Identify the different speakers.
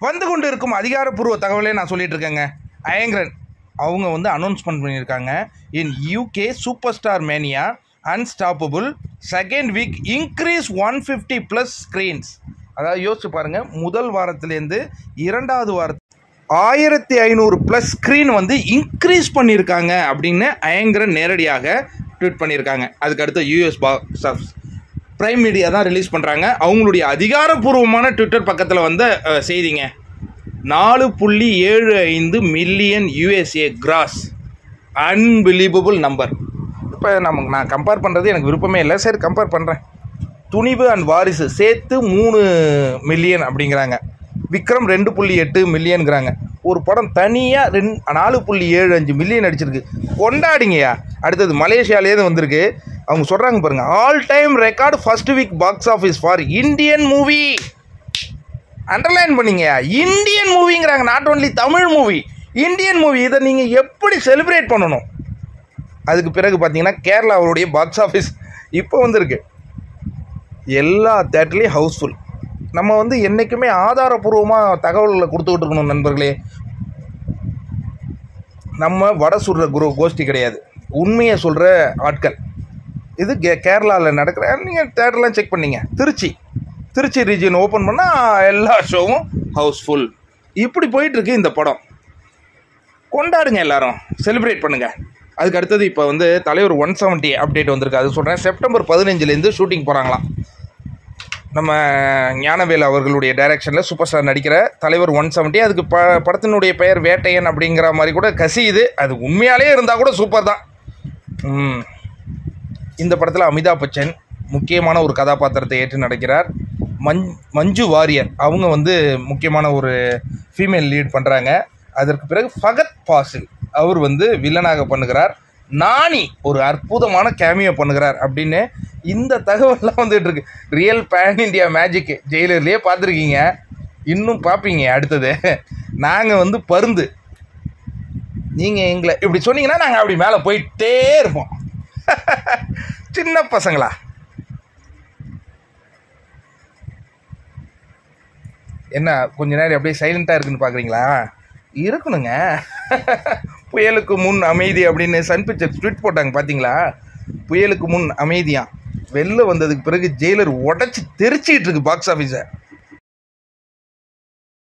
Speaker 1: வந்து கொண்டு இருக்கும் அதிகாரப்பூர்வ தகவலே நான் சொல்லிட்டு இருக்கேங்க அயங்கரன் அவங்க வந்து அனௌன்ஸ்மெண்ட் பண்ணியிருக்காங்க in UK super star mania unstoppable second week increase one fifty plus screens அதாவது யோசிச்சு பாருங்கள் முதல் வாரத்திலேருந்து இரண்டாவது வாரத்து ஆயிரத்தி ஐநூறு ப்ளஸ் ஸ்க்ரீன் வந்து இன்க்ரீஸ் பண்ணியிருக்காங்க அப்படின்னு அயங்கரன் நேரடியாக ட்வீட் பண்ணியிருக்காங்க அதுக்கு அடுத்து US box office Prime Media தான் ரிலீஸ் பண்ணுறாங்க அவங்களுடைய அதிகாரப்பூர்வமான ட்விட்டர் பக்கத்தில் வந்த அஹ், செய்திங்க நாலு புள்ளி ஏழு ஐந்து million USA gross unbelievable number இப்போ நம்ம நான் கம்பேர் பண்ணுறது எனக்கு விருப்பமே இல்லை சரி கம்பேர் பண்ணுறேன் துணிவு அண்ட் வாரிசு சேர்த்து மூணு மில்லியன் அப்படிங்கிறாங்க விக்ரம் ரெண்டு புள்ளி எட்டு மில்லியனுங்கிறாங்க ஒரு படம் தனியாக ரெண் நாலு புள்ளி ஏழு அஞ்சு மில்லியன் அடிச்சிருக்கு கொண்டாடிங்கய்யா அடுத்தது மலேசியாலேருந்து வந்திருக்கு அவங்க சொல்கிறாங்க பாருங்கள் all time record first week box office for Indian movie underline பண்ணீங்கய்யா இந்தியன் மூவிங்கிறாங்க not only Tamil movie Indian movie இதை நீங்கள் எப்படி செலிப்ரேட் பண்ணணும் அதுக்கு பிறகு பார்த்தீங்கன்னா கேரளா அவருடைய பாக்ஸ் ஆஃபீஸ் இப்போ வந்திருக்கு எல்லா தேட்டர்லேயும் ஹவுஸ்ஃபுல் நம்ம வந்து என்றைக்குமே ஆதாரபூர்வமாக தகவல்களை கொடுத்துக்கிட்டு இருக்கணும் நண்பர்களே நம்ம வடை சுடுற குரு கோஷ்டி கிடையாது உண்மையை சொல்கிற ஆட்கள் இது கே கேரளாவில் நடக்கிற நீங்கள் தேட்டர்லாம் செக் பண்ணீங்க திருச்சி திருச்சி ரீஜியன் ஓப்பன் பண்ணால் எல்லா ஷோவும் ஹவுஸ்ஃபுல் இப்படி போயிட்டுருக்கு இந்த படம் கொண்டாடுங்க எல்லாரும் செலிப்ரேட் பண்ணுங்க அதுக்கு அடுத்தது இப்போ வந்து தலைவர் ஒன் செவன்ட்டி அப்டேட் வந்திருக்கு அது சொல்கிறேன் செப்டம்பர் பதினஞ்சுலேருந்து ஷூட்டிங் போகிறாங்களாம் நம்ம ஞானவேல் அவர்களுடைய டைரக்ஷனில் சூப்பர் ஸ்டார் நடிக்கிற தலைவர் ஒன் செவன்ட்டி அதுக்கு ப படத்தினுடைய பெயர் வேட்டையன் அப்படிங்கிற மாதிரி கூட கசியுது அது உண்மையாலே இருந்தால் கூட சூப்பர் தான் ம். இந்த படத்தில் அமிதாப் பச்சன் முக்கியமான ஒரு கதாபாத்திரத்தை ஏற்று நடிக்கிறார் மஞ் மஞ்சு வாரியர் அவங்க வந்து முக்கியமான ஒரு ஃபீமேல் லீட் பண்ணுறாங்க அதற்கு பிறகு ஃபகத் பாசில் அவர் வந்து வில்லனாக பண்ணுகிறார் நானி ஒரு அற்புதமான கேமியோ பண்ணுகிறார் அப்படின்னு இந்த தகவல்லாம் வந்துட்டு இருக்கு ரியல் பேன் இண்டியா மேஜிக் ஜெயிலர்லேயே பார்த்துருக்கீங்க இன்னும் பார்ப்பீங்க அடுத்தது நாங்கள் வந்து பருந்து நீங்கள் எங்களை இப்படி சொன்னீங்கன்னா நாங்கள் அப்படி மேலே போயிட்டே இருப்போம் சின்ன பசங்களா என்ன கொஞ்ச நேரம் அப்படியே சைலண்ட்டாக இருக்குன்னு பார்க்குறீங்களா இருக்கணுங்க புயலுக்கு முன் அமைதி அப்படின்னு சன் பிக்சர் ட்வீட் போட்டாங்க பார்த்தீங்களா புயலுக்கு முன் அமைதியா வெளில வந்ததுக்கு பிறகு ஜெயிலர் உடச்சி தெரிச்சிக்கிட்டு இருக்கு பாக்ஸ் ஆஃபீஸை